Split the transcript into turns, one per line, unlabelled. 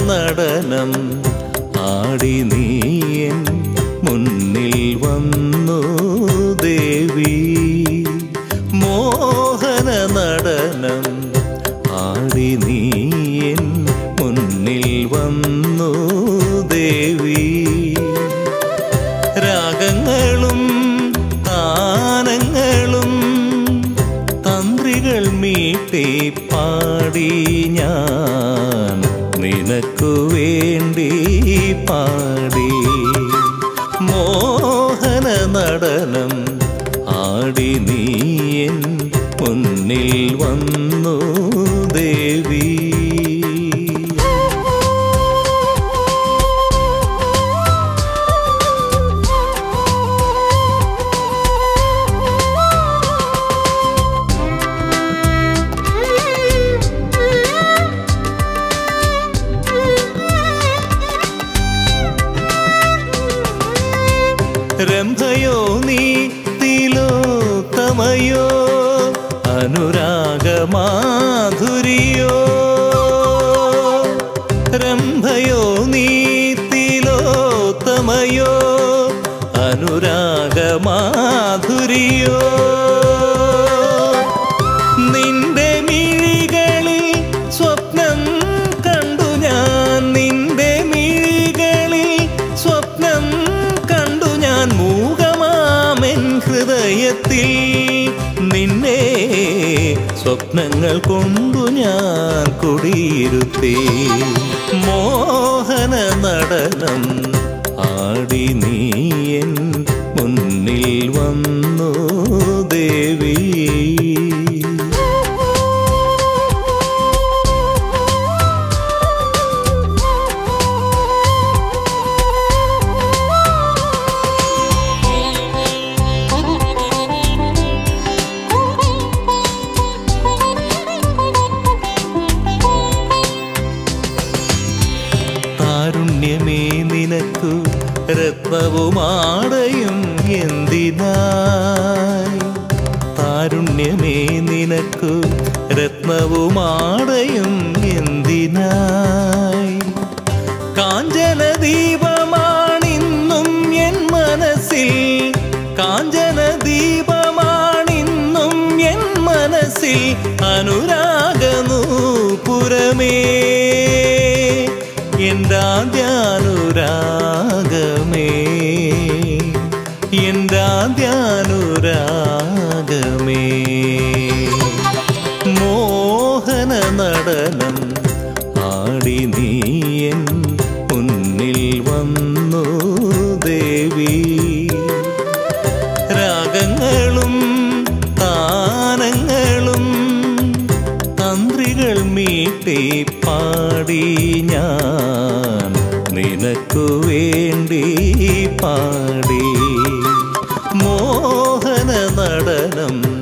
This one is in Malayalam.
നടനം ആടി നീയൻ മുന്നിൽ വന്നു ദേവി മോഹന നടനം ആടി നീയൻ മുന്നിൽ വന്നു ദേവി രാഗങ്ങളും താനങ്ങളും തന്ത്രികൾ മീട്ടി പാടി ഞാൻ നിനക്കു വേണ്ടി പാടി മോഹന നടനം ആടി നീയൻ മുന്നിൽ വന്നു ദേവി രംഭയോ നീ തിലോത്തമയോ അനുരാഗമാധുരിയോ രംഭയോ നീ തിലോത്തമയോ അനുരാഗമാധുരിയോ നിന്റെ മിഴികളിൽ സ്വപ്നം കണ്ടു ഞാൻ നിന്റെ മിഴികളിൽ സ്വപ്നം കണ്ടു ഞാൻ മൂകമാമെൻ ഹൃദയത്തിൽ നിന്നെ സ്വപ്നങ്ങൾ കൊണ്ടു ഞാൻ കുടിയിരുത്തി മോഹന നടനം ആടി നീയൻ മുന്നിൽ വന്നു ദേവി താരുണ്യമേ നിനക്കു രത്നവുമാടയും എന്തിനായി താരുണ്യമേ നിനക്കു രത്നവുമാടയും എന്തിനായി കാഞ്ചന ദീപമാണിന്നും എൻ മനസ്സിൽ കാഞ്ചന ദീപമാണിന്നും എൻ മനസ്സിൽ അനുരാഗനൂപുരമേ എൻ്റെ ആദ്യാനുരാഗമേ എൻ്റെ ആദ്യാനുരാഗമേ മോഹന നടനം ആടി നീയൻ മുന്നിൽ വന്നു ദേവി രാഗങ്ങളും താനങ്ങളും തന്ത്രികൾ മീട്ടി പാടി ഞാൻ നിനക്കു വേണ്ടി പാടി മോഹന നടനം